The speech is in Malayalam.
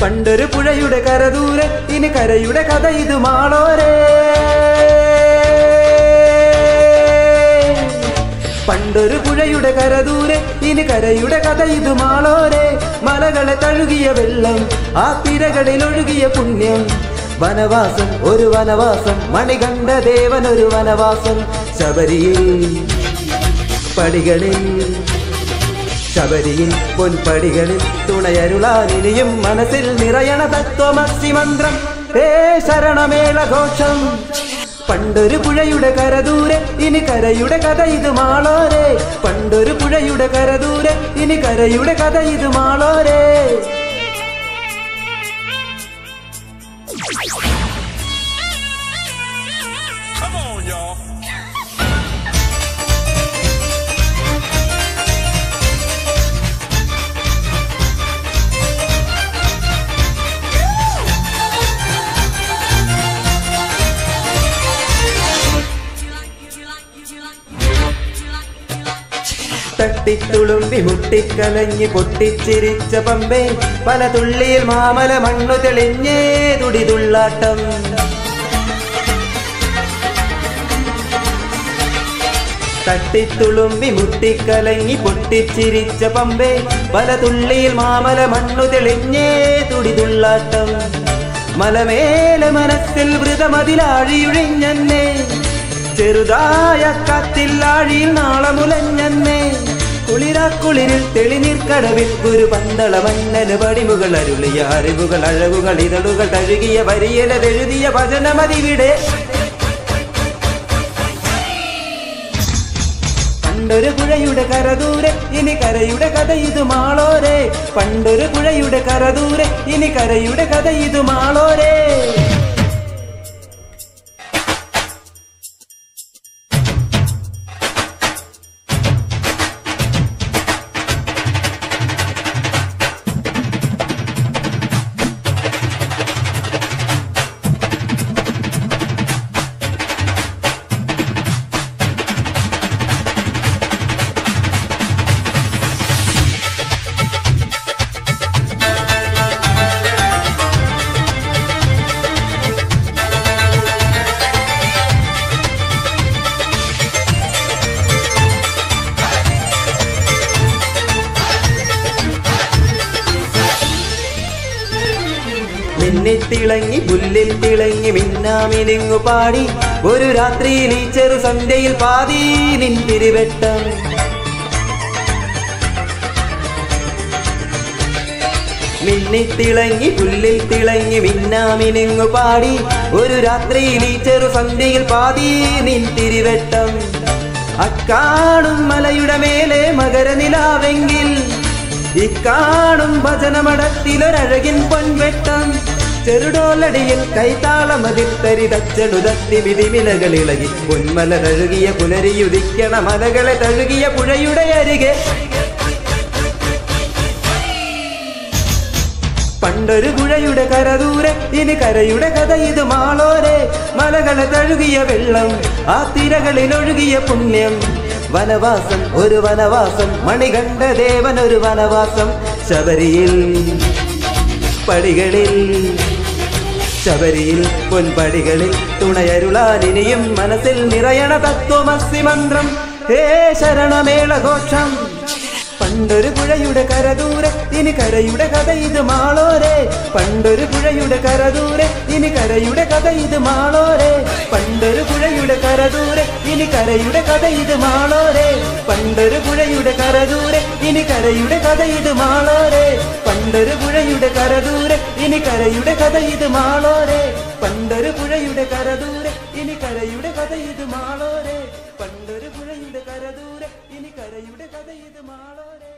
പണ്ടൊരു പുഴയുടെ കരദൂരെ ഇനി കരയുടെ കഥ ഇത് മാളോരേ പണ്ടൊരു പുഴയുടെ കരദൂരെ ഇനി കരയുടെ കഥ ഇത് മാളോരെ മലകളെ തഴുകിയ വെള്ളം ആ തിരകളിൽ ഒഴുകിയ പുണ്യം വനവാസം ഒരു വനവാസം മണികണ്ഠ ദേവൻ ഒരു വനവാസം ശബരിയിൽ പടികളിൽ ശബരിയിൽ പൊൻപടികളിൽ തുണയരുളാനിനിയും മനസ്സിൽ നിറയണ തത്വമസി മന്ത്രം ഏ ശരണമേള ഘോഷം പണ്ടൊരു പുഴയുടെ കരദൂരെ ഇനി കരയുടെ കഥ ഇത് മാളോരെ പണ്ടൊരു പുഴയുടെ കരദൂരെ ഇനി കരയുടെ കഥ ഇത് മാളോരെ Come on, y'all. തട്ടിത്തുളുമ്പി മുട്ടിക്കലഞ്ഞി പൊട്ടിച്ചിരിച്ച പമ്പേ പല തുള്ളിയിൽ മാമല മണ്ണു തെളിഞ്ഞേ തുടിതുള്ളാട്ടം തട്ടിത്തുളുമ്പി മുട്ടിക്കലങ്ങി പൊട്ടിച്ചിരിച്ച പമ്പേ പല തുള്ളിയിൽ മാമല മണ്ണു തെളിഞ്ഞേ തുടിതുള്ളാട്ടം മലമേലെ മനസ്സിൽ വൃതമതിലാഴിയുഴിഞ്ഞെന്നെ ചെറുതായ കാത്തിൽ ആഴിയിൽ നാളമുലഞ്ഞെന്നെ കുളിരാക്കുളിരിൽ തെളിനീർക്കടവിൽ ഒരു പന്തള മന്നന് പടിമുകൾ അരുളിയ അറിവുകൾ അഴകുകൾ ഇതളുകൾ തഴുകിയ വരിയലെഴുതിയ ഭജനമതിവിടെ പണ്ടൊരു പുഴയുടെ കരദൂരെ ഇനി കരയുടെ കഥ ഇത് മാളോരെ പണ്ടൊരു പുഴയുടെ കരദൂരെ ഇനി കരയുടെ കഥ ഇത് മാളോരെ മിന്നിത്തിളങ്ങി പുല്ലിൽ തിളങ്ങി മിന്നാമിനിങ്ങു പാടി ഒരു രാത്രിയിൽ ഈ ചെറു സന്ധ്യയിൽ പാതി നിൻ തിരുവെട്ടം മിന്നിത്തിളങ്ങി പുല്ലിൽ തിളങ്ങി മിന്നാമിനിങ്ങു പാടി ഒരു രാത്രിയിൽ ഈ ചെറു സന്ധ്യയിൽ പാതി നിൻ തിരുവെട്ടം അക്കാണും മലയുടെ മേലെ മകരനിലാവെങ്കിൽ ഇക്കാണും ഭജനമടത്തിലൊരഴകിൻ പൊൻവെട്ടം ചെറുടോലടിയിൽ കൈത്താളമതിൽ തരിതച്ചെടുതത്തി വിധിമിലകളിളകി പൊന്മല തഴുകിയ പുലരിയുദിക്കണ മലകളെ തഴുകിയ പുഴയുടെ അരികെ പണ്ടൊരു പുഴയുടെ കരദൂരെ ഇനി കരയുടെ കഥ ഇത് മാളോരെ മലകളെ തഴുകിയ വെള്ളം ആ തിരകളിൽ ഒഴുകിയ പുണ്യം വനവാസം ഒരു വനവാസം മണികണ്ഠ ദേവൻ ഒരു വനവാസം ശബരിയിൽ പടികളിൽ ശബരിയിൽ പൊൻപടികളിൽ തുണയരുളാനിനിയും മനസ്സിൽ നിറയണ തത്വമസി മന്ത്രം ഹേ ശരണമേള ഘോഷം പണ്ടൊരു പുഴയുടെ കരദൂരെ ഇനി കരയുടെ കഥ ഇത് മാളോരെ പണ്ടൊരു പുഴയുടെ കരദൂരെ ഇനി കരയുടെ കഥ ഇത് മാളോരെ പണ്ടൊരു പുഴയുടെ കരദൂരെ ഇനി കരയുടെ കഥ ഇത് മാളോരെ പണ്ടൊരു പുഴയുടെ കരദൂരെ ഇനി കരയുടെ കഥ ഇത് മാളോരെ പണ്ടൊരു പുഴയുടെ കരദൂരെ ഇനി കരയുടെ കഥ ഇത് മാളോരെ പണ്ടൊരു പുഴയുടെ കരദൂരെ ഇനി കരയുടെ കഥ ഇത് മാളോരെ പണ്ടൊരു പുഴയുടെ കരദൂരെ ഇനി കരയുടെ കഥ ഇത് മാളോരെ